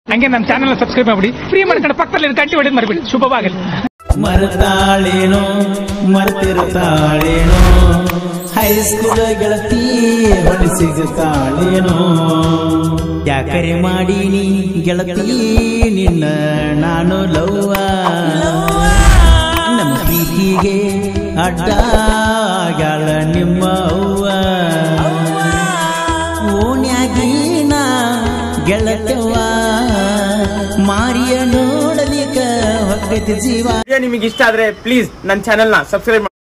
ಹಂಗೆ ನಮ್ಮ channel subscribe ಮಾಡ್ಬಿಡಿ ಫ್ರೀ ಮಾಡ್ಕೊಂಡು ಪಕ್ಕದಲ್ಲಿ ಗಂಟೆ ಹೊಡೆದು ಮರಿಬಿಡಿ ಶುಭವಾಗಲಿ ಮರೆತಾಳೇನೋ ಮರೆತಿರುತ್ತಾಳೇನೋ ಹೈಸ್ಕೂಲ್ ಗೆಳತಿ ಹೊಳಿ ಸಿಗುತ್ತಾಳೇನೋ ಯಾಕರೆ ಮಾಡೀನಿ ಗೆಳತಿ ನಿನ್ನ ನಾನು ಲವ್ವ ನಮ್ಮ ಪ್ರೀತಿಗೆ ಅಡ್ಡ ಆಗ್ಯಾಳ ನಿಮ್ಮ ಅವ್ವ ಓಣ್ಯಾಗಿನ ಗೆಳತವ್ವ ಮಾರಿಯ ನೋಡಲಿಕ್ಕ ಹೊಕ್ಕತಿ ಜೀವ ವಿಡಿಯೋ ನಿಮಗೆ ಇಷ್ಟ ಆದ್ರೆ ಪ್ಲೀಸ್ ನನ್ನ ಚಾನೆಲ್ ನ ಸಬ್ಸ್ಕ್ರೈಬ್ ಮಾಡಿ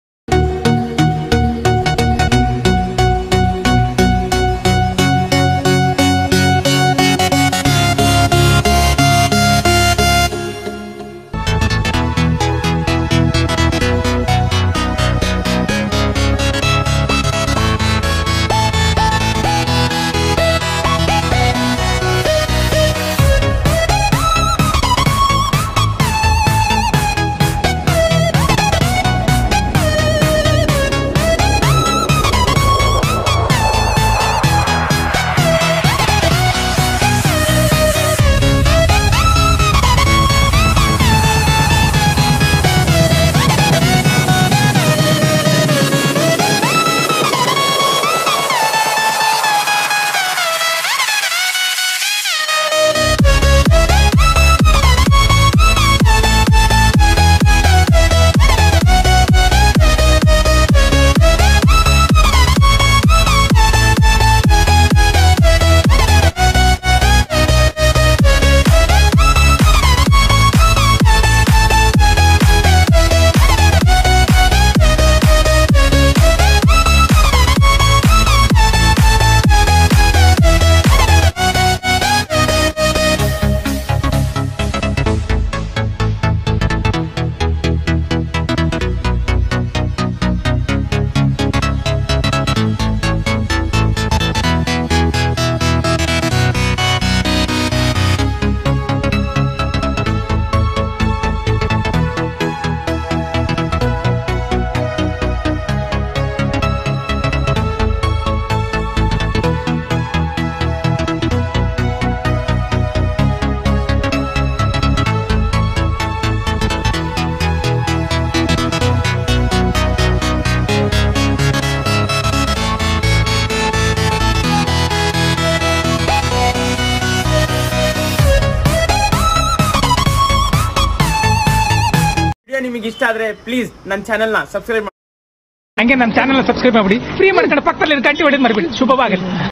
ವಿಡಿಯೋ ನಿಮಗೆ ಇಷ್ಟ ಆದ್ರೆ ಪ್ಲೀಸ್ ನನ್ನ ಚಾನೆಲ್ ನ ಸಬ್ಸ್ಕ್ರೈಬ್ ಮಾಡಿ ಹಂಗೆ ನಮ್ಮ ಚಾನಲ್ ಸಬ್ಸ್ಕ್ರೈಬ್ ಮಾಡ್ಬಿಡಿ ಫ್ರೀ ಮಾಡ್ಕೊಂಡು ಪಕ್ಕದಲ್ಲಿ ಗಂಟೆ ಹೊಡೆದು ಮರಿಬಿಡಿ ಶುಭವಾಗಲಿ